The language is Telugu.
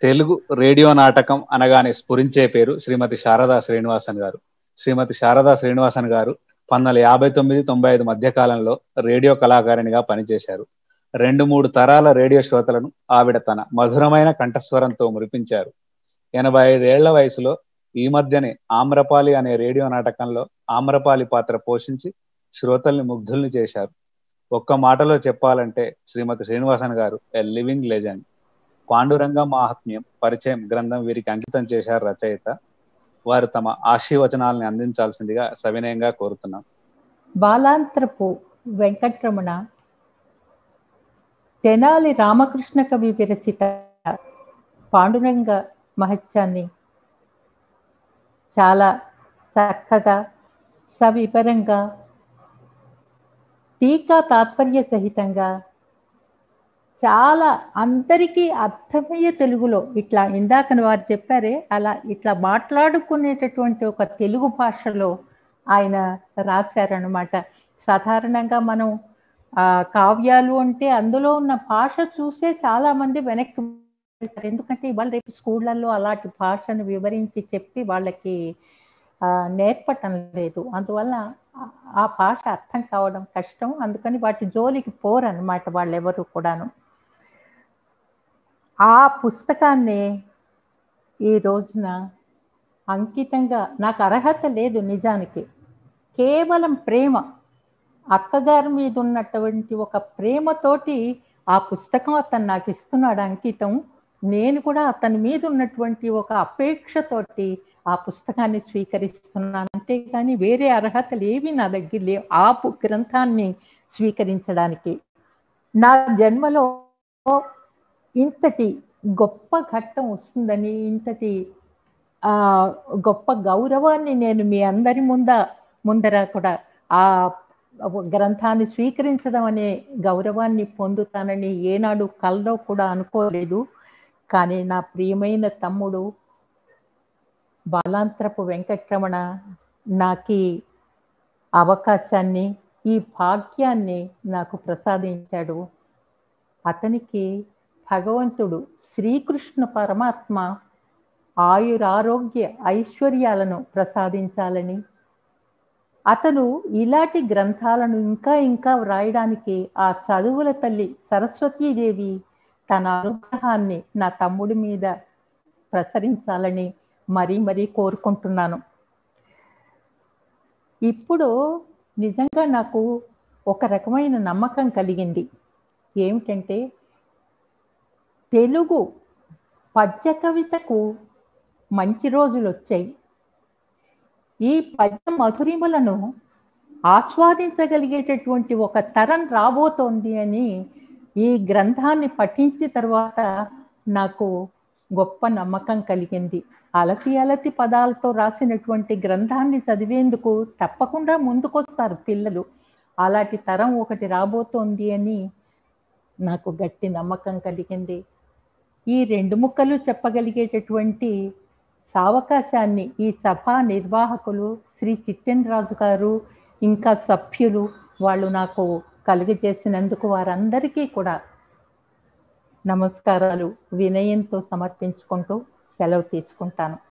తెలుగు రేడియో నాటకం అనగానే స్ఫురించే పేరు శ్రీమతి శారదా శ్రీనివాసన్ గారు శ్రీమతి శారదా శ్రీనివాసన్ గారు పంతొమ్మిది యాభై తొమ్మిది తొంభై ఐదు మధ్య కాలంలో రేడియో కళాకారిణిగా పనిచేశారు రెండు మూడు తరాల రేడియో శ్రోతలను ఆవిడ తన మధురమైన కంఠస్వరంతో మురిపించారు ఎనభై ఐదేళ్ల వయసులో ఈ మధ్యనే ఆమ్రపాలి అనే రేడియో నాటకంలో ఆమ్రపాలి పాత్ర పోషించి శ్రోతల్ని ముగ్ధుల్ని చేశారు ఒక్క మాటలో చెప్పాలంటే Srimati Srinivasan garu a living legend Panduranga Mahatmyam పరిచయం గ్రంథం వీరికి అంకితం చేశారు రచయిత వారు తమ ఆశీవచనాలని అందించాల్సిందిగా సవినయంగా కోరుతున్నాం బాలాంత్రపు వెంకట్రమణ తెనాలి రామకృష్ణ కవి విరచిత పాండురంగ మహత్యాన్ని చాలా చక్కగా సవివరంగా టీకా తాత్పర్య సహితంగా చాలా అందరికీ అర్థమయ్యే తెలుగులో ఇట్లా ఇందాక వారు చెప్పారే అలా ఇట్లా మాట్లాడుకునేటటువంటి ఒక తెలుగు భాషలో ఆయన రాశారనమాట సాధారణంగా మనం ఆ కావ్యాలు అంటే అందులో ఉన్న భాష చూసే చాలా మంది వెనక్కి వెళ్తారు ఎందుకంటే ఇవాళ రేపు స్కూళ్ళల్లో అలాంటి భాషను వివరించి చెప్పి వాళ్ళకి నేర్పటం లేదు అందువల్ల ఆ భాష అర్థం కావడం కష్టం అందుకని వాటి జోలికి పోరు అనమాట వాళ్ళెవరు కూడాను ఆ పుస్తకాన్ని ఈ రోజున అంకితంగా నాకు అర్హత లేదు నిజానికి కేవలం ప్రేమ అక్కగారి మీద ఉన్నటువంటి ఒక ప్రేమతోటి ఆ పుస్తకం అతను నాకు ఇస్తున్నాడు అంకితం నేను కూడా అతని మీద ఉన్నటువంటి ఒక అపేక్షతోటి ఆ పుస్తకాన్ని స్వీకరిస్తున్నాను అంతేగాని వేరే అర్హతలు ఏవి నా దగ్గర లేవు ఆ గ్రంథాన్ని స్వీకరించడానికి నా జన్మలో ఇంతటి గొప్ప ఘట్టం వస్తుందని ఇంతటి ఆ గొప్ప గౌరవాన్ని నేను మీ అందరి ముంద ముందర కూడా ఆ గ్రంథాన్ని స్వీకరించడం అనే గౌరవాన్ని పొందుతానని ఏనాడు కల్లో కూడా అనుకోలేదు కానీ నా ప్రియమైన తమ్ముడు బాలాంత్రపు వెంకట్రమణ నాకు అవకాశాన్ని ఈ భాగ్యాన్ని నాకు ప్రసాదించాడు అతనికి భగవంతుడు శ్రీకృష్ణ పరమాత్మ ఆయురారోగ్య ఐశ్వర్యాలను ప్రసాదించాలని అతను ఇలాంటి గ్రంథాలను ఇంకా ఇంకా వ్రాయడానికి ఆ చదువుల తల్లి సరస్వతీదేవి తన అనుగ్రహాన్ని నా తమ్ముడి మీద ప్రసరించాలని మరీ మరీ కోరుకుంటున్నాను ఇప్పుడు నిజంగా నాకు ఒక రకమైన నమ్మకం కలిగింది ఏమిటంటే తెలుగు పద్య కవితకు మంచి రోజులు వచ్చాయి ఈ పద్య మధురిమలను ఆస్వాదించగలిగేటటువంటి ఒక తరం రాబోతోంది అని ఈ గ్రంథాన్ని పఠించిన తర్వాత నాకు గొప్ప నమ్మకం కలిగింది అలతి అలతి పదాలతో రాసినటువంటి గ్రంథాన్ని చదివేందుకు తప్పకుండా ముందుకొస్తారు పిల్లలు అలాంటి తరం ఒకటి రాబోతోంది అని నాకు గట్టి నమ్మకం కలిగింది ఈ రెండు ముక్కలు చెప్పగలిగేటటువంటి సావకాశాన్ని ఈ సభా నిర్వాహకులు శ్రీ చిట్టెన్ రాజు గారు ఇంకా సభ్యులు వాళ్ళు నాకు కలుగజేసినందుకు వారందరికీ కూడా నమస్కారాలు వినయంతో సమర్పించుకుంటూ సెలవు తీసుకుంటాను